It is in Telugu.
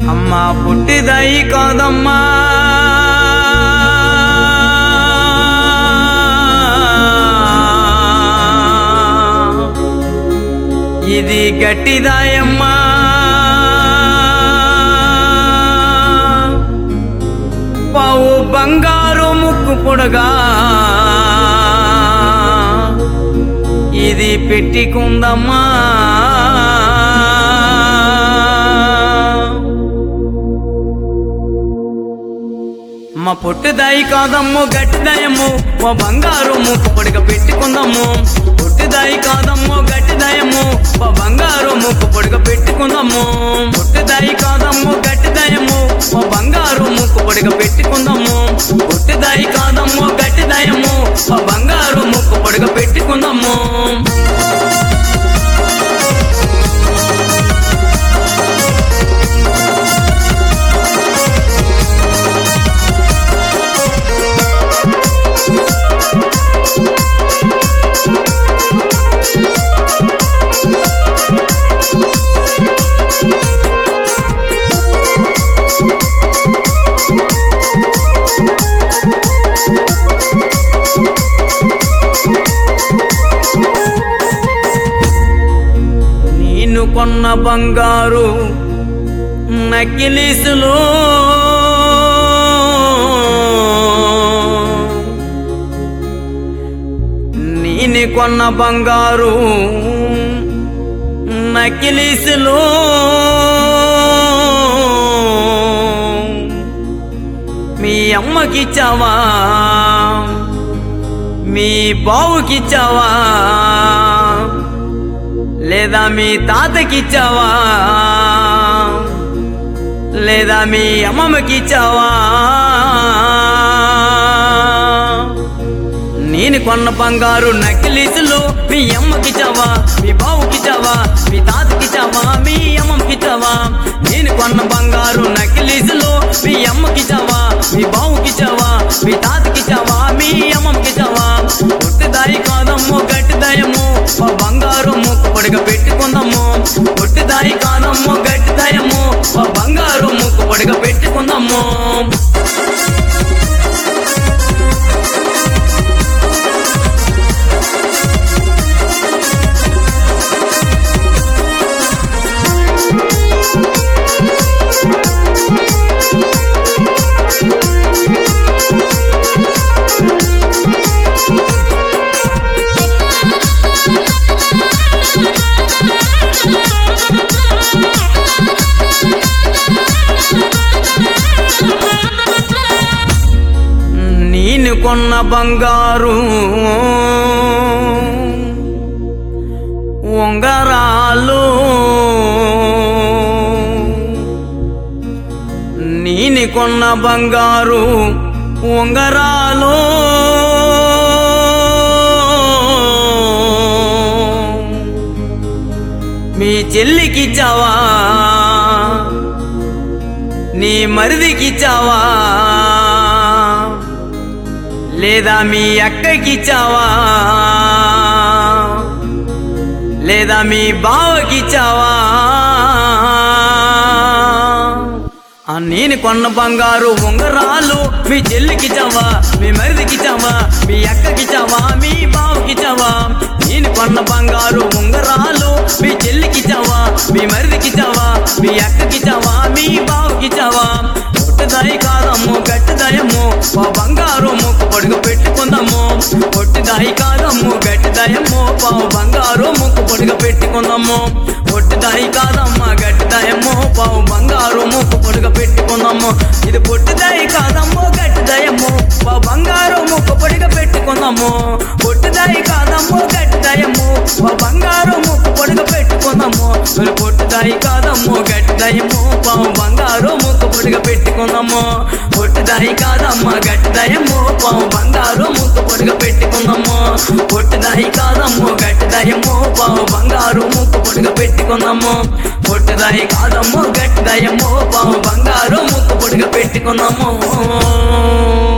అమ్మా పుట్టిదయి కాదమ్మా ఇది గట్టిదాయమ్మా పావు బంగారు ముక్కు పొడగా ఇది పెట్టికుందమ్మా మా పొట్టిదాయి కాదమ్ము గట్టిదాయమ్ము మా బంగారు ముక్కు పొడిగ పెట్టుకుందాము పొట్టిదాయి కాదమ్ము గట్టిదాయమ్ము మా బంగారు ముక్కు పొడిగ పెట్టుకుందాము పొట్టిదాయి కాదమ్ము గట్టిదాయమ్ము మా బంగారు ముక్కు పొడిగ పెట్టుకుందాము పొట్టిదాయి కాదమ్ము గట్టిదాయమ్ము మా బంగారు ముక్కు పొడిగ పెట్టుకుందాము నేను కొన్న బంగారు నకిలీసులు నేను కొన్న బంగారు నకిలీసులు మీ అమ్మకిచ్చావా మీ బావుకిచ్చావా లేదా మీ తాతకిచ్చావా లేదా మీ అమ్మమ్మకిచ్చావా నేను కొన్న బంగారు నకిలీసులు మీ అమ్మకిచ్చావా మీ బావుకిచ్చావా మీ తాతకిచ్చావా మీ అమ్మకిచ్చావా నేను కొన్న బంగారు నకిలీసులు మీ అమ్మకిచ్చావా మీ బావుకిచ్చావా మీ తాతకిచ్చావా మీ అమ్మకిచ్చావా పుట్టిదాయి కాదమ్మో గట్టిదాయము మా బంగారు ముక్కు పొడిగ పెట్టుకుందాము పుట్టిదాయి కాదమ్మో గట్టిదాయము మా బంగారు ముక్కు పొడిగ పెట్టుకుందాము నేను కొన్న బంగారు ఉంగరాలు నేను కొన్న బంగారు ఉంగరాలు మీ చెల్లికిచ్చావా నీ మరిదికిచ్చావా లేదా మీ అక్కకిచ్చావా లేదా మీ బావకిచ్చావా ఆ నేను కొన్న బంగారు ఉంగరాలు మీ చెల్లికిచ్చావా మీ మరిదికిచ్చావా మీ అక్కకిచ్చావా మీ బావకిచ్చావా నేను కొన్న బంగారు ఉంగరాలు మీ చెల్లికిచ్చావా మీ మరిదికిచ్చావా మీ అక్కకిచ్చావా మీ బావకిచ్చావా పొట్టిదాయి కాదమ్ము గట్టిదాయము మా బంగారు ముక్కు పొడుగు పెట్టుకుందాము పొట్టిదాయి కాదమ్ము గట్టిదాయము పా బంగారు ముక్కు పొడుగు పెట్టుకుందాము పొట్టిదాయి కాదమ్మ గట్టిదాయము పావు బంగారు ముక్కు పొడుగు పెట్టుకుందాము ఇది పొట్టిదాయి కాదమ్మో గట్టిదాయము పా బంగారు ముక్కు పొడుగు పెట్టుకుందాము పొట్టిదాయి కాదమ్మో గట్టిదాయము పా బంగారు ముక్కు పొడుగు పెట్టుకుందాము మరి పొట్టిదాయి కాదమ్మో గట్టిదాయము పావు బంగారు ముక్కు పొడుగు పెట్టుకుందాము పొట్టిదాయి కాదమ్మ గట్టిదాయము పావు బంగారు ముక్కు పొడుగు పెట్టుకుందాము పొట్టిదాయి కాదమ్మో గట్టిదాయము పావు బంగారు ముక్కు పొడుగు పెట్టుకుందాము పొట్టిదాయి కాదమ్మో గట్టిదాయము పావు బంగారు ముక్కు పొడుగు పెట్టుకుందాము